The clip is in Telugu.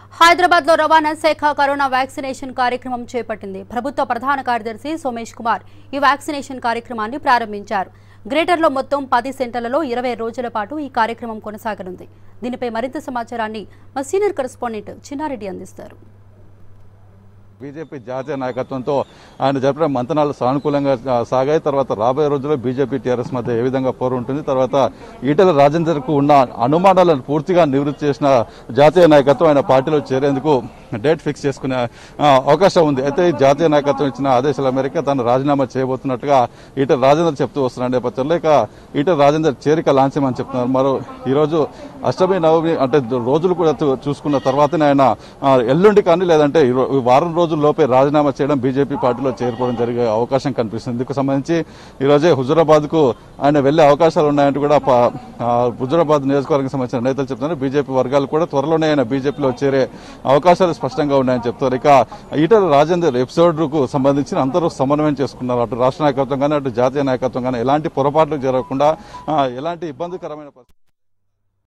హైదరాబాద్ లో రవాణా శాఖ కరోనా వ్యాక్సినేషన్ కార్యక్రమం చేపట్టింది ప్రభుత్వ ప్రధాన కార్యదర్శి సోమేష్ కుమార్ ఈ వ్యాక్సినేషన్ కార్యక్రమాన్ని ప్రారంభించారు గ్రేటర్లో మొత్తం పది సెంటర్లలో ఇరవై రోజుల పాటు ఈ కార్యక్రమం కొనసాగనుంది దీనిపై మరింత సమాచారాన్ని మా సీనియర్ కరెస్పాండెంట్ చిన్నారెడ్డి అందిస్తారు బీజేపీ జాతీయ నాయకత్వంతో ఆయన జరిపిన మంతనాలు సానుకూలంగా ఆ, సాగాయి తర్వాత రాబోయే రోజుల్లో బీజేపీ టీఆర్ఎస్ మధ్య ఏ విధంగా పోరు ఉంటుంది తర్వాత ఈటెల రాజేందర్కు ఉన్న అనుమానాలను పూర్తిగా నివృత్తి చేసిన జాతీయ నాయకత్వం ఆయన పార్టీలో చేరేందుకు డేట్ ఫిక్స్ చేసుకునే ఆ, అవకాశం ఉంది అయితే ఈ జాతీయ నాయకత్వం ఇచ్చిన ఆదేశాల మేరకు తను రాజీనామా చేయబోతున్నట్టుగా ఈటెల రాజేందర్ చెప్తూ వస్తున్న నేపథ్యంలో ఇక ఈటెల రాజేందర్ చేరిక లాంఛమని చెప్తున్నారు మరో ఈరోజు అష్టమి నవమి అంటే రోజులు కూడా చూ- చూసుకున్న తర్వాతనే ఆయన ఆ, ఎల్లుండి కానీ లేదంటే ఈ రో- ఈ వారం రోజుల లోపే రాజీనామా చేయడం బీజేపీ పార్టీలో చేరుకోవడం జరిగే అవకాశం కనిపిస్తుంది ఇందుకు సంబంధించి ఈ రోజే హుజురాబాద్ కు ఆయన వెళ్లే అవకాశాలు ఉన్నాయంటూ కూడా ప- ఆ, హుజురాబాద్ నియోజకవర్గం సంబంధించిన నేతలు చెప్తున్నారు బీజేపీ వర్గాలు కూడా త్వరలోనే ఆయన బీజేపీలో చేరే అవకాశాలు స్పష్టంగా ఉన్నాయని చెప్తారు ఇక ఈటల రాజేందర్ ఎపిసోడ్ కు సంబంధించి అందరూ సమన్వయం చేసుకున్నారు అటు రాష్ట్ర నాయకత్వం కానీ అటు జాతీయ నాయకత్వం కానీ ఎలాంటి పొరపాట్లు జరగకుండా ఆ, ఎలాంటి ఇబ్బందికరమైన పరిస్థితి